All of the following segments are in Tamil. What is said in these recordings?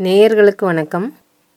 நேயர்களுக்கு வணக்கம்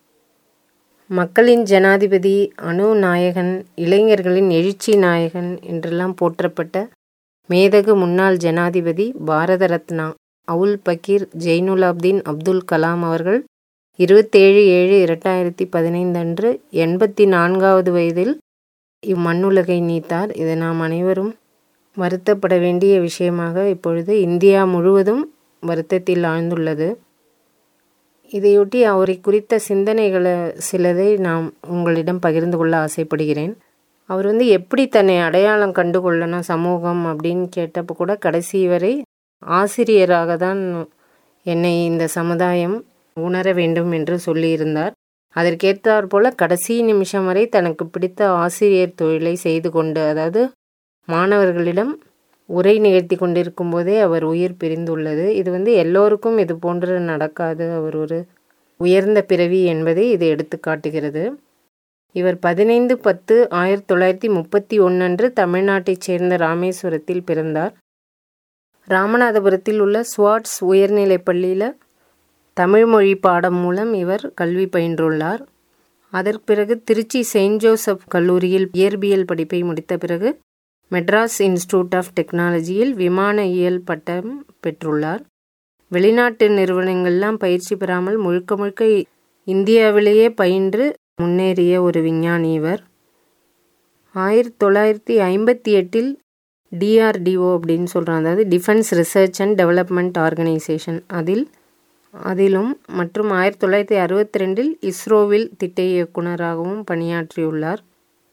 மக்களின் ஜனாதிபதி அணு நாயகன் இளைஞர்களின் எழுச்சி நாயகன் என்றெல்லாம் போற்றப்பட்ட மேதகு முன்னாள் ஜனாதிபதி பாரத ரத்னா அவுல் பக்கீர் ஜெய்னுலாப்தீன் அப்துல் கலாம் அவர்கள் இருபத்தேழு ஏழு இரண்டாயிரத்தி பதினைந்து அன்று எண்பத்தி நான்காவது வயதில் இம்மண்ணுலகை நீத்தார் இது நாம் அனைவரும் வருத்தப்பட வேண்டிய விஷயமாக இப்பொழுது இந்தியா முழுவதும் வருத்தத்தில் ஆழ்ந்துள்ளது இதையொட்டி அவரை குறித்த சிந்தனைகளை சிலதை நாம் உங்களிடம் பகிர்ந்து கொள்ள ஆசைப்படுகிறேன் அவர் வந்து எப்படி தன்னை அடையாளம் கண்டு கொள்ளணும் சமூகம் அப்படின்னு கேட்டப்போ கூட கடைசி வரை ஆசிரியராக தான் என்னை இந்த சமுதாயம் உணர வேண்டும் என்று சொல்லியிருந்தார் அதற்கேற்றாற் போல கடைசி நிமிஷம் வரை தனக்கு பிடித்த ஆசிரியர் தொழிலை செய்து கொண்டு அதாவது மாணவர்களிடம் உரை நிகழ்த்தி கொண்டிருக்கும் போதே அவர் உயிர் பிரிந்துள்ளது இது வந்து எல்லோருக்கும் இது போன்று நடக்காது அவர் ஒரு உயர்ந்த பிறவி என்பதை இது எடுத்து காட்டுகிறது இவர் பதினைந்து பத்து ஆயிரத்தி தொள்ளாயிரத்தி முப்பத்தி ஒன்றன்று தமிழ்நாட்டைச் சேர்ந்த ராமேஸ்வரத்தில் பிறந்தார் ராமநாதபுரத்தில் உள்ள ஸ்வாட்ஸ் உயர்நிலைப் பள்ளியில் தமிழ் மொழி பாடம் மூலம் இவர் கல்வி பயின்றுள்ளார் அதற்கு பிறகு திருச்சி செயின்ட் ஜோசப் கல்லூரியில் இயற்பியல் படிப்பை முடித்த பிறகு மெட்ராஸ் இன்ஸ்டிடியூட் ஆஃப் டெக்னாலஜியில் விமான இயல் பட்டம் பெற்றுள்ளார் வெளிநாட்டு நிறுவனங்கள்லாம் பயிற்சி பெறாமல் முழுக்க முழுக்க இந்தியாவிலேயே பயின்று முன்னேறிய ஒரு விஞ்ஞானி இவர் ஆயிரத்தி தொள்ளாயிரத்தி ஐம்பத்தி எட்டில் டிஆர்டிஓ அப்படின்னு சொல்கிறாங்க அதாவது defence research and development organisation அதில் அதிலும் மற்றும் ஆயிரத்தி தொள்ளாயிரத்தி அறுபத்தி ரெண்டில் இஸ்ரோவில் திட்ட இயக்குனராகவும் பணியாற்றியுள்ளார்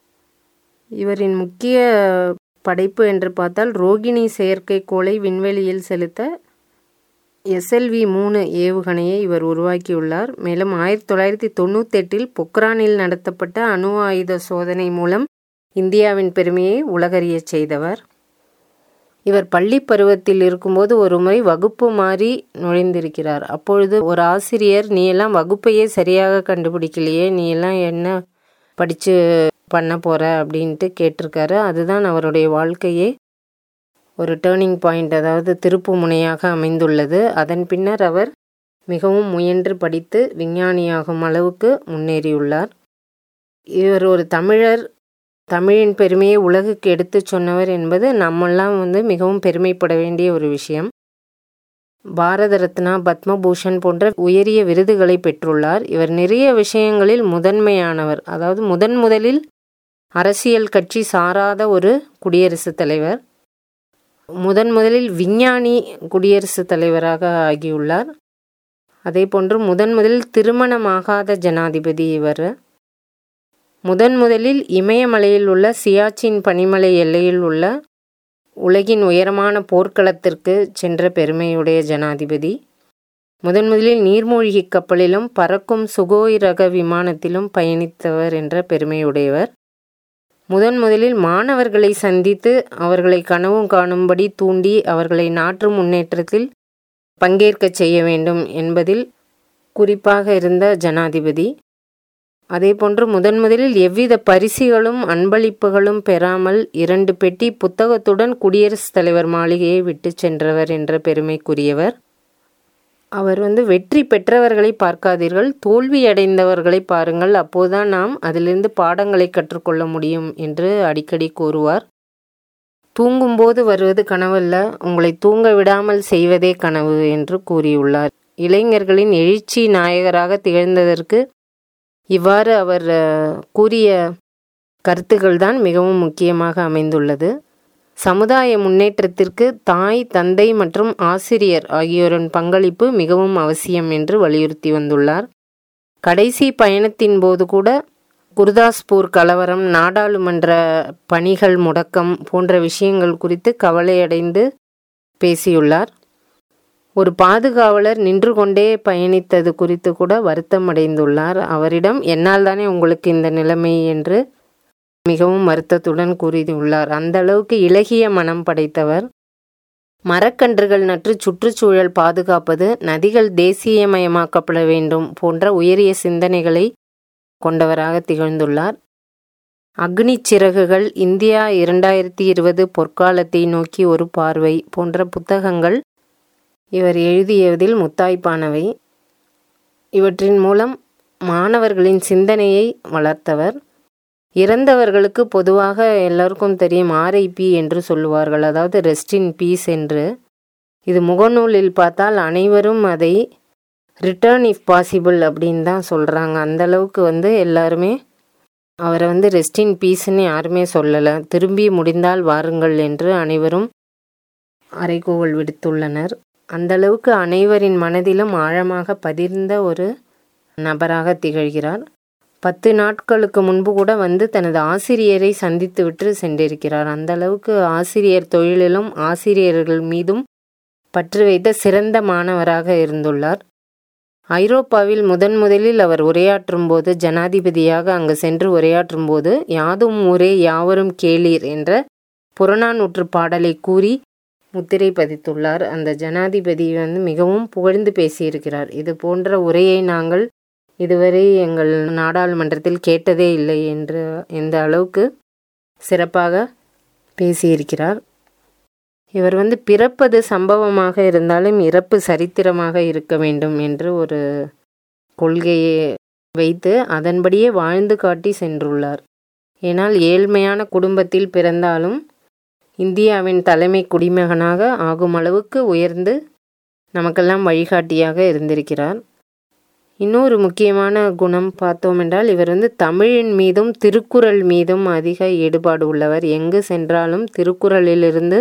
இவரின் முக்கிய படைப்பு என்று பார்த்தால் ரோகிணி செயற்கைக்கோளை விண்வெளியில் செலுத்த எஸ்எல்வி மூணு ஏவுகணையை இவர் உருவாக்கியுள்ளார் மேலும் ஆயிரத்தி தொள்ளாயிரத்தி தொண்ணூத்தெட்டில் பொக்ரானில் நடத்தப்பட்ட அணு ஆயுத சோதனை மூலம் இந்தியாவின் பெருமையை உலகறியச் செய்தவர் இவர் பள்ளி பருவத்தில் இருக்கும்போது ஒரு முறை வகுப்பு மாறி நுழைந்திருக்கிறார் அப்பொழுது ஒரு ஆசிரியர் நீ எல்லாம் வகுப்பையே சரியாக கண்டுபிடிக்கலையே நீ எல்லாம் என்ன படித்து பண்ண போகிற அப்படின்ட்டு கேட்டிருக்காரு அதுதான் அவருடைய வாழ்க்கையே ஒரு டேர்னிங் பாயிண்ட் அதாவது திருப்பு முனையாக அமைந்துள்ளது அதன் பின்னர் அவர் மிகவும் முயன்று படித்து விஞ்ஞானியாகும் அளவுக்கு முன்னேறியுள்ளார் இவர் ஒரு தமிழர் தமிழின் பெருமையை உலகுக்கு எடுத்துச் சொன்னவர் என்பது நம்மெல்லாம் வந்து மிகவும் பெருமைப்பட வேண்டிய ஒரு விஷயம் பாரத ரத்னா பத்மபூஷன் போன்ற உயரிய விருதுகளை பெற்றுள்ளார் இவர் நிறைய விஷயங்களில் முதன்மையானவர் அதாவது முதன் முதலில் அரசியல் கட்சி சாராத ஒரு குடியரசுத் தலைவர் முதன் முதலில் விஞ்ஞானி குடியரசுத் தலைவராக ஆகியுள்ளார் அதே போன்று முதன் முதலில் திருமணமாகாத ஜனாதிபதி இவர் முதன் முதலில் இமயமலையில் உள்ள சியாச்சின் பனிமலை எல்லையில் உள்ள உலகின் உயரமான போர்க்களத்திற்கு சென்ற பெருமையுடைய ஜனாதிபதி முதன் முதலில் நீர்மூழ்கி கப்பலிலும் பறக்கும் சுகோய் ரக விமானத்திலும் பயணித்தவர் என்ற பெருமையுடையவர் முதன் முதலில் மாணவர்களை சந்தித்து அவர்களை கனவும் காணும்படி தூண்டி அவர்களை நாட்டு முன்னேற்றத்தில் பங்கேற்கச் செய்ய வேண்டும் என்பதில் குறிப்பாக இருந்த ஜனாதிபதி அதேபோன்று முதன் முதலில் எவ்வித பரிசுகளும் அன்பளிப்புகளும் பெறாமல் இரண்டு பெட்டி புத்தகத்துடன் குடியரசுத் தலைவர் மாளிகையை விட்டு சென்றவர் என்ற பெருமைக்குரியவர் அவர் வந்து வெற்றி பெற்றவர்களை பார்க்காதீர்கள் தோல்வி அடைந்தவர்களை பாருங்கள் அப்போதுதான் நாம் அதிலிருந்து பாடங்களை கற்றுக்கொள்ள முடியும் என்று அடிக்கடி கூறுவார் தூங்கும்போது வருவது கனவல்ல உங்களை தூங்க விடாமல் செய்வதே கனவு என்று கூறியுள்ளார் இளைஞர்களின் எழுச்சி நாயகராக திகழ்ந்ததற்கு இவ்வாறு அவர் கூறிய கருத்துக்கள் தான் மிகவும் முக்கியமாக அமைந்துள்ளது சமுதாய முன்னேற்றத்திற்கு தாய் தந்தை மற்றும் ஆசிரியர் ஆகியோரின் பங்களிப்பு மிகவும் அவசியம் என்று வலியுறுத்தி வந்துள்ளார் கடைசி பயணத்தின் போது கூட குர்தாஸ்பூர் கலவரம் நாடாளுமன்ற பணிகள் முடக்கம் போன்ற விஷயங்கள் குறித்து கவலையடைந்து பேசியுள்ளார் ஒரு பாதுகாவலர் நின்று கொண்டே பயணித்தது குறித்து கூட வருத்தம் அடைந்துள்ளார் அவரிடம் என்னால் தானே உங்களுக்கு இந்த நிலைமை என்று மிகவும் வருத்தத்துடன் கூறியுள்ளார் அந்த அளவுக்கு இலகிய மனம் படைத்தவர் மரக்கன்றுகள் நட்டு சுற்றுச்சூழல் பாதுகாப்பது நதிகள் தேசியமயமாக்கப்பட வேண்டும் போன்ற உயரிய சிந்தனைகளை கொண்டவராக திகழ்ந்துள்ளார் அக்னி சிறகுகள் இந்தியா இரண்டாயிரத்தி இருபது பொற்காலத்தை நோக்கி ஒரு பார்வை போன்ற புத்தகங்கள் இவர் எழுதியதில் முத்தாய்ப்பானவை இவற்றின் மூலம் மாணவர்களின் சிந்தனையை வளர்த்தவர் இறந்தவர்களுக்கு பொதுவாக எல்லாருக்கும் தெரியும் ஆர்ஐபி என்று சொல்லுவார்கள் அதாவது ரெஸ்ட் இன் பீஸ் என்று இது முகநூலில் பார்த்தால் அனைவரும் அதை ரிட்டர்ன் இஃப் பாசிபிள் அப்படின்னு தான் சொல்கிறாங்க அந்தளவுக்கு வந்து எல்லாருமே அவரை வந்து ரெஸ்ட் இன் பீஸ்ன்னு யாருமே சொல்லலை திரும்பி முடிந்தால் வாருங்கள் என்று அனைவரும் அறைகூவல் விடுத்துள்ளனர் அந்தளவுக்கு அனைவரின் மனதிலும் ஆழமாக பதிர்ந்த ஒரு நபராக திகழ்கிறார் பத்து நாட்களுக்கு முன்பு கூட வந்து தனது ஆசிரியரை சந்தித்துவிட்டு சென்றிருக்கிறார் அந்த அளவுக்கு ஆசிரியர் தொழிலிலும் ஆசிரியர்கள் மீதும் பற்று வைத்த சிறந்த மாணவராக இருந்துள்ளார் ஐரோப்பாவில் முதன் முதலில் அவர் உரையாற்றும் போது ஜனாதிபதியாக அங்கு சென்று உரையாற்றும் போது யாதும் ஊரே யாவரும் கேளீர் என்ற புறநானூற்று பாடலை கூறி முத்திரை பதித்துள்ளார் அந்த ஜனாதிபதி வந்து மிகவும் புகழ்ந்து பேசியிருக்கிறார் இது போன்ற உரையை நாங்கள் இதுவரை எங்கள் நாடாளுமன்றத்தில் கேட்டதே இல்லை என்று எந்த அளவுக்கு சிறப்பாக பேசியிருக்கிறார் இவர் வந்து பிறப்பது சம்பவமாக இருந்தாலும் இறப்பு சரித்திரமாக இருக்க வேண்டும் என்று ஒரு கொள்கையை வைத்து அதன்படியே வாழ்ந்து காட்டி சென்றுள்ளார் ஏனால் ஏழ்மையான குடும்பத்தில் பிறந்தாலும் இந்தியாவின் தலைமை குடிமகனாக ஆகும் அளவுக்கு உயர்ந்து நமக்கெல்லாம் வழிகாட்டியாக இருந்திருக்கிறார் இன்னொரு முக்கியமான குணம் பார்த்தோம் என்றால் இவர் வந்து தமிழின் மீதும் திருக்குறள் மீதும் அதிக ஈடுபாடு உள்ளவர் எங்கு சென்றாலும் திருக்குறளிலிருந்து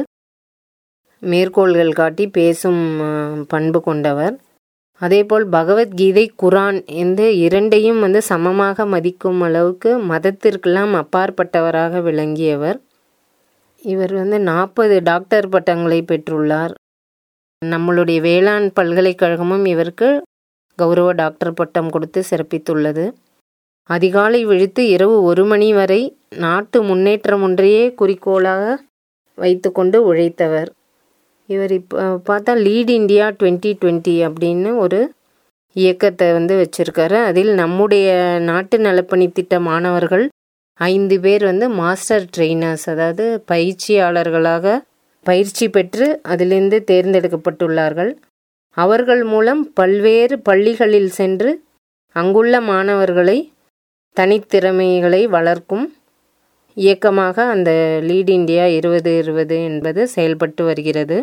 மேற்கோள்கள் காட்டி பேசும் பண்பு கொண்டவர் அதேபோல் பகவத்கீதை குரான் இந்த இரண்டையும் வந்து சமமாக மதிக்கும் அளவுக்கு மதத்திற்கெல்லாம் அப்பாற்பட்டவராக விளங்கியவர் இவர் வந்து நாற்பது டாக்டர் பட்டங்களை பெற்றுள்ளார் நம்மளுடைய வேளாண் பல்கலைக்கழகமும் இவருக்கு கௌரவ டாக்டர் பட்டம் கொடுத்து சிறப்பித்துள்ளது அதிகாலை விழித்து இரவு ஒரு மணி வரை நாட்டு முன்னேற்றம் ஒன்றையே குறிக்கோளாக வைத்துக்கொண்டு உழைத்தவர் இவர் இப்போ பார்த்தா லீட் இண்டியா டுவெண்ட்டி டுவெண்ட்டி அப்படின்னு ஒரு இயக்கத்தை வந்து வச்சுருக்காரு அதில் நம்முடைய நாட்டு நலப்பணி திட்ட மாணவர்கள் ஐந்து பேர் வந்து மாஸ்டர் ட்ரெயினர்ஸ் அதாவது பயிற்சியாளர்களாக பயிற்சி பெற்று அதிலிருந்து தேர்ந்தெடுக்கப்பட்டுள்ளார்கள் அவர்கள் மூலம் பல்வேறு பள்ளிகளில் சென்று அங்குள்ள மாணவர்களை தனித்திறமைகளை வளர்க்கும் இயக்கமாக அந்த லீட் இண்டியா இருபது இருபது என்பது செயல்பட்டு வருகிறது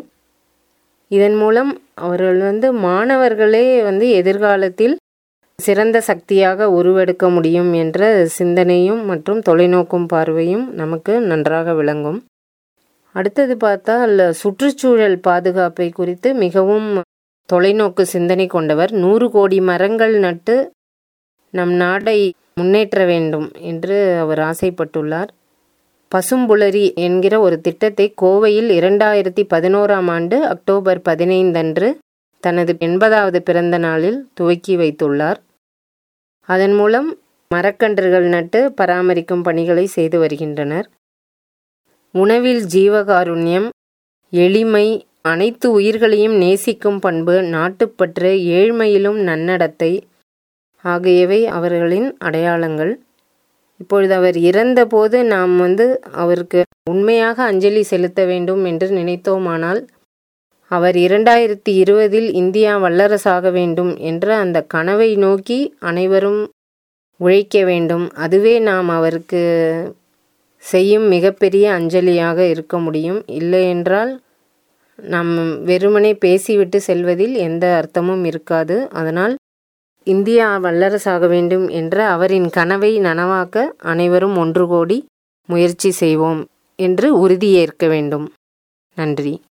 இதன் மூலம் அவர்கள் வந்து மாணவர்களே வந்து எதிர்காலத்தில் சிறந்த சக்தியாக உருவெடுக்க முடியும் என்ற சிந்தனையும் மற்றும் தொலைநோக்கும் பார்வையும் நமக்கு நன்றாக விளங்கும் அடுத்தது பார்த்தால் சுற்றுச்சூழல் பாதுகாப்பை குறித்து மிகவும் தொலைநோக்கு சிந்தனை கொண்டவர் நூறு கோடி மரங்கள் நட்டு நம் நாடை முன்னேற்ற வேண்டும் என்று அவர் ஆசைப்பட்டுள்ளார் பசும்புலரி என்கிற ஒரு திட்டத்தை கோவையில் இரண்டாயிரத்தி பதினோராம் ஆண்டு அக்டோபர் பதினைந்தன்று தனது எண்பதாவது பிறந்த நாளில் துவக்கி வைத்துள்ளார் அதன் மூலம் மரக்கன்றுகள் நட்டு பராமரிக்கும் பணிகளை செய்து வருகின்றனர் உணவில் ஜீவகாருண்யம் எளிமை அனைத்து உயிர்களையும் நேசிக்கும் பண்பு நாட்டுப்பற்று ஏழ்மையிலும் நன்னடத்தை ஆகியவை அவர்களின் அடையாளங்கள் இப்பொழுது அவர் இறந்தபோது நாம் வந்து அவருக்கு உண்மையாக அஞ்சலி செலுத்த வேண்டும் என்று நினைத்தோமானால் அவர் இரண்டாயிரத்தி இருபதில் இந்தியா வல்லரசாக வேண்டும் என்ற அந்த கனவை நோக்கி அனைவரும் உழைக்க வேண்டும் அதுவே நாம் அவருக்கு செய்யும் மிகப்பெரிய அஞ்சலியாக இருக்க முடியும் இல்லை என்றால் நாம் வெறுமனே பேசிவிட்டு செல்வதில் எந்த அர்த்தமும் இருக்காது அதனால் இந்தியா வல்லரசாக வேண்டும் என்ற அவரின் கனவை நனவாக்க அனைவரும் ஒன்று கோடி முயற்சி செய்வோம் என்று உறுதியேற்க வேண்டும் நன்றி